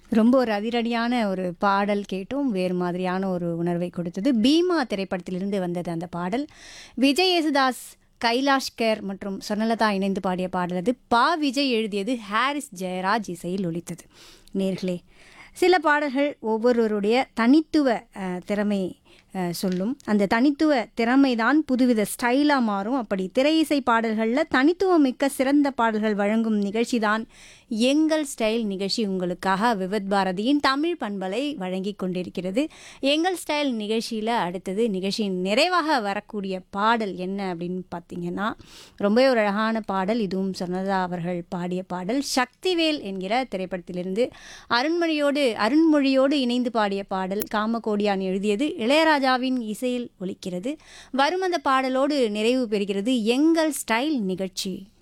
ரொம்ப ஒரு அதிரடியான ஒரு பாடல் கேட்டோம் வேறு மாதிரியான ஒரு உணர்வை கொடுத்தது பீமா திரைப்படத்திலிருந்து வந்தது அந்த பாடல் விஜய் யேசுதாஸ் கைலாஷ் கேர் மற்றும் சொர்ணலதா இணைந்து பாடிய பாடல் அது பா விஜய் எழுதியது ஹாரிஸ் ஜெயராஜ் இசையில் ஒலித்தது நேர்களே சில பாடல்கள் ஒவ்வொருவருடைய தனித்துவ அஹ், திறமை அஹ், சொல்லும் அந்த தனித்துவ திறமைதான் புதுவித ஸ்டைலாக மாறும் அப்படி திரை இசை பாடல்களில் தனித்துவம் மிக்க சிறந்த பாடல்கள் வழங்கும் நிகழ்ச்சி தான் எங்கள் ஸ்டைல் நிகழ்ச்சி உங்களுக்காக விவத் பாரதியின் தமிழ் பண்பலை வழங்கி கொண்டிருக்கிறது எங்கள் ஸ்டைல் நிகழ்ச்சியில் அடுத்தது நிகழ்ச்சியின் நிறைவாக வரக்கூடிய பாடல் என்ன அப்படின்னு பார்த்தீங்கன்னா ரொம்பவே ஒரு அழகான பாடல் இதுவும் சொன்னதா அவர்கள் பாடிய பாடல் சக்திவேல் என்கிற திரைப்படத்திலிருந்து அருண்மொழியோடு அருண்மொழியோடு இணைந்து பாடிய பாடல் காமகோடியான் எழுதியது இளையராஜாவின் இசையில் ஒலிக்கிறது வரும் அந்த பாடலோடு நிறைவு பெறுகிறது எங்கள் ஸ்டைல் நிகழ்ச்சி